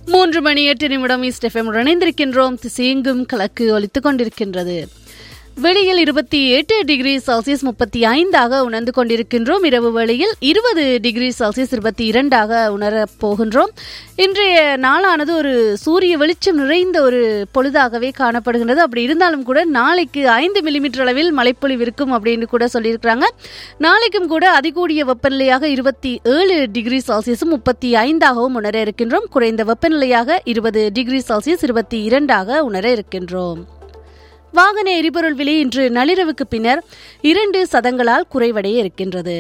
மூன்று மணி எட்டு நிமிடம் ஈஸ்ட் எஃப்எம் இணைந்திருக்கின்றோம் திசையெங்கும் கலக்கு ஒலித்துக் கொண்டிருக்கின்றது வெளியில் இருபத்தி எட்டு டிகிரி செல்சியஸ் முப்பத்தி ஐந்தாக உணர்ந்து கொண்டிருக்கின்றோம் இரவு வேளையில் இருபது டிகிரி செல்சியஸ் இருபத்தி இரண்டாக உணரப் போகின்றோம் இன்றைய நாளானது ஒரு சூரிய வெளிச்சம் நிறைந்த ஒரு பொழுதாகவே காணப்படுகின்றது அப்படி இருந்தாலும் கூட நாளைக்கு ஐந்து மில்லிமீட்டர் அளவில் மழைப்பொழிவு இருக்கும் அப்படின்னு கூட சொல்லியிருக்கிறாங்க நாளைக்கும் கூட அதிகூடிய வெப்பநிலையாக இருபத்தி ஏழு டிகிரி செல்சியஸும் முப்பத்தி ஐந்தாகவும் உணர இருக்கின்றோம் குறைந்த வெப்பநிலையாக இருபது டிகிரி செல்சியஸ் இருபத்தி இரண்டாக உணர இருக்கின்றோம் வாகன எரிபொருள் விலை இன்று நள்ளிரவுக்கு பின்னர் இரண்டு சதங்களால் குறைவடைய இருக்கின்றது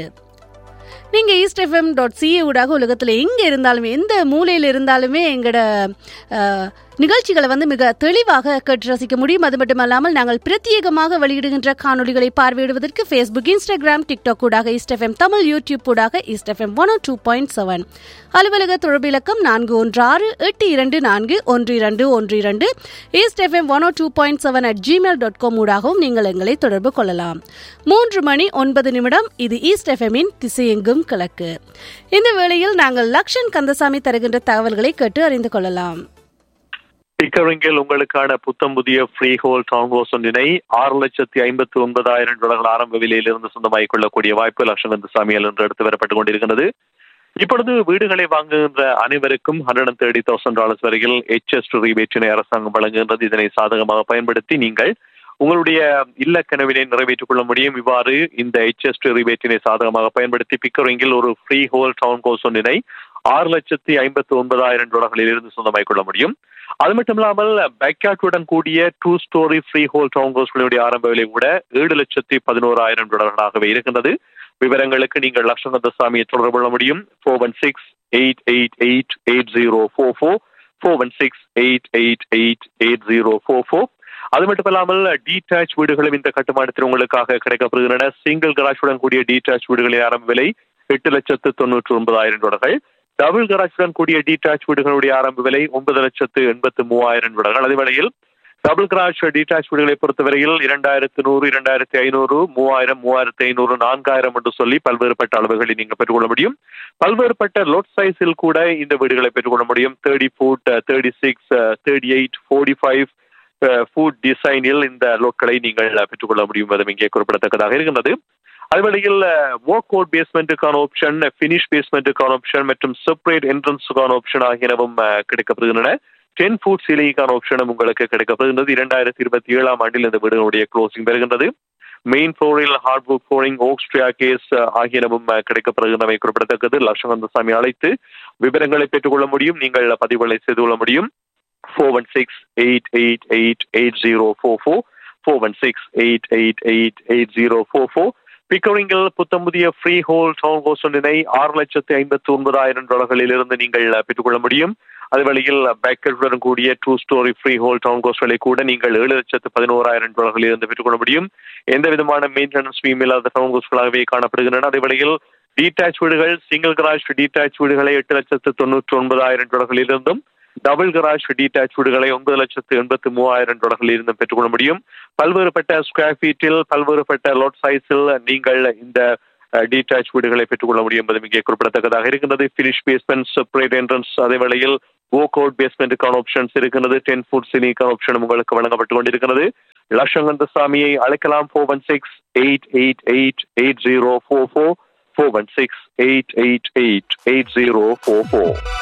நீங்க ஈஸ்ட் எஃப்எம் டாட் சிஏ ஊடாக உலகத்தில் எங்க இருந்தாலுமே எந்த மூலையில் இருந்தாலுமே எங்களோட அஹ், நிகழ்ச்சிகளை வந்து மிக தெளிவாக கேட்டு ரசிக்க முடியும் அது மட்டுமல்லாமல் நாங்கள் பிரத்யேகமாக வெளியிடுகின்ற காணொளிகளை பார்வையிடுவதற்கு ஃபேஸ்புக் இன்ஸ்டாகிராம் டிக்டாக் ஊடாக ஈஸ்ட் எஃப்எம் தமிழ் யூடியூப் ஊடாக East FM one two point seven அலுவலக தொடர்பு இலக்கம் நான்கு ஒன்று ஆறு எட்டு இரண்டு நான்கு ஒன்று இரண்டு ஒன்று இரண்டு East FM one two point seven at Gmail dot com ஊடாகவும் நீங்கள் எங்களை தொடர்பு கொள்ளலாம் மூன்று மணி ஒன்பது நிமிடம் இது ஈஸ்ட் எஃப்எம்மின் திசையெங்கும் கிழக்கு இந்த வேளையில் நாங்கள் லக்ஷன் கந்தசாமி தருகின்ற தகவல்களை கேட்டு அறிந்து கொள்ளலாம் பிக்கரிங்கில் உங்களுக்கான புத்தம் புதிய ஃப்ரீ ஹோல் டவுன் ஹவுஸ் ஒன்றினை ஆறு லட்சத்தி ஐம்பத்தி ஒன்பதாயிரம் டாலர்கள் ஆரம்ப விலையிலிருந்து சொந்தமாகிக் கொள்ளக்கூடிய வாய்ப்பு லட்சணந்த சாமியால் என்று எடுத்து வரப்பட்டுக் கொண்டிருக்கிறது இப்பொழுது வீடுகளை வாங்குகின்ற அனைவருக்கும் hundred and thirty thousand dollars வரையில் எச்எஸ் ரீபேட்டினை அரசாங்கம் வழங்குகின்றது இதனை சாதகமாக பயன்படுத்தி நீங்கள் உங்களுடைய இல்ல கனவினை நிறைவேற்றிக் கொள்ள முடியும் இவ்வாறு இந்த எச்எஸ் ரீபேட்டினை சாதகமாக பயன்படுத்தி பிக்கரிங்கில் ஒரு ஃப்ரீ ஹோல் டவுன் ஹவுஸ் ஒன்றினை ஆறு லட்சத்தி ஐம்பத்தி ஒன்பதாயிரம் டாலர்களில் இருந்து சொந்தமாக்கிக் கொள்ள முடியும் அது மட்டும் இல்லாமல் பேக்யாட்டுடன் கூடிய டூ ஸ்டோரி ஃப்ரீ ஹோல் டவுன் ஹவுஸ்களுடைய ஆரம்ப விலை கூட ஏழு லட்சத்தி பதினோராயிரம் டாலர்களாகவே இருக்கின்றது விவரங்களுக்கு நீங்கள் லட்சணந்த சாமியை தொடர்பு கொள்ள முடியும் four one six eight eight eight eight zero four four four one six eight eight eight eight zero four four அது மட்டும் இல்லாமல் டீடாச் வீடுகளும் இந்த கட்டுமானத்தில் உங்களுக்காக கிடைக்கப்படுகின்றன சிங்கிள் கராஜுடன் கூடிய டீடாச் வீடுகளின் ஆரம்ப விலை எட்டு லட்சத்து தொண்ணூற்று ஒன்பதாயிரம் டாலர்கள் டபுள் கராஜுடன் கூடிய டீடாச் வீடுகளுடைய ஆரம்ப விலை ஒன்பது லட்சத்து எண்பத்து மூவாயிரம் டாலர்கள் அதே வேளையில் டபுள் கிராஷ் டீடாச் வீடுகளை பொறுத்தவரையில் இரண்டாயிரத்து நூறு இரண்டாயிரத்தி ஐநூறு மூவாயிரம் மூவாயிரத்தி ஐநூறு நான்காயிரம் என்று சொல்லி பல்வேறுபட்ட அளவுகளை நீங்கள் பெற்றுக்கொள்ள முடியும் பல்வேறுபட்ட லோட் சைஸில் கூட இந்த வீடுகளை பெற்றுக்கொள்ள முடியும் thirty foot thirty six thirty eight forty five foot டிசைனில் இந்த லோட்களை நீங்கள் பெற்றுக்கொள்ள முடியும் என்பதும் இங்கே குறிப்பிடத்தக்கதாக இருக்கின்றது அதுவேளையில் வாக் அவுட் பேஸ்மெண்ட்டுக்கான ஆப்ஷன் ஃபினிஷ் பேஸ்மெண்ட்டுக்கான ஆப்ஷன் மற்றும் செப்பரேட் என்ட்ரன்ஸுக்கான ஆப்ஷன் ஆகியனவும் அஹ், கிடைக்கப்படுகின்றன டென் ஃபுட் சீலிங்கான ஆப்ஷனும் உங்களுக்கு கிடைக்கப்படுகின்றது இரண்டாயிரத்தி இருபத்தி ஏழாம் ஆண்டில் இந்த வீடுகளுடைய க்ளோசிங் பெறுகின்றது மெயின் ஃப்ளோரில் ஹார்ட்வுட் ஃப்ளோரிங் ஓக்ஸ்ட்ரியா கேஸ் ஆகியனவும் அஹ், கிடைக்கப்படுகின்றவை குறிப்பிடத்தக்கது லட்சகந்தசாமி அழைத்து விவரங்களை பெற்றுக்கொள்ள முடியும் நீங்கள் பதிவுகளை செய்து கொள்ள முடியும் four one six eight eight eight eight zero four four four one six eight eight eight eight zero four four பிக்கரிங்கில் புத்தம் புதிய ஃப்ரீ ஹோல் டவுன் ஹவுஸ் ஒன்றினை ஆறு லட்சத்தி ஐம்பத்தி ஒன்பதாயிரம் டாலர்களில் இருந்து நீங்கள் அஹ், பெற்றுக்கொள்ள முடியும் அதே வேளையில் பேக்கெட்டுடன் கூடிய two storey freehold townhouse விலை கூட நீங்கள் ஏழு லட்சத்து பதினோராயிரம் டாலர்களில் இருந்து பெற்றுக்கொள்ள முடியும் எந்த விதமான மெயின்டெனன்ஸ் ஃபீம் இல்லாத டவுன் ஹவுஸ்களாகவே காணப்படுகின்றன அதே வேளையில் டீடாச் வீடுகள் சிங்கிள் கராஜ் டீடாச் வீடுகளை எட்டு லட்சத்து தொண்ணூற்றி ஒன்பதாயிரம் டாலர்களில் இருந்தும் டபுள் கராஜ் டீடாச் வீடுகளை ஒன்பது லட்சத்து எண்பத்தி மூவாயிரம் டாலர்களில் இருந்தும் பெற்றுக்கொள்ள முடியும் பல்வேறுபட்ட ஸ்கொயர் ஃபீட்டில் பல்வேறுபட்ட லோட் சைஸில் நீங்கள் இந்த டீடாச் வீடுகளை பெற்றுக்கொள்ள முடியும் என்பது இங்கே குறிப்பிடத்தக்கதாக இருக்கின்றது ஃபினிஷ் பேஸ்மெண்ட் செப்பரேட் என்ட்ரன்ஸ் அதே வேளையில் ஓக் அவுட் பேஸ்மெண்ட்டுக்கான ஆப்ஷன்ஸ் இருக்கின்றது டென் ஃபுட் சினிக்கான ஆப்ஷனும் உங்களுக்கு வழங்கப்பட்டு கொண்டிருக்கிறது லட்சங்கந்த சாமியை அழைக்கலாம் four one six eight eight eight eight zero four four four one six eight eight eight eight zero four four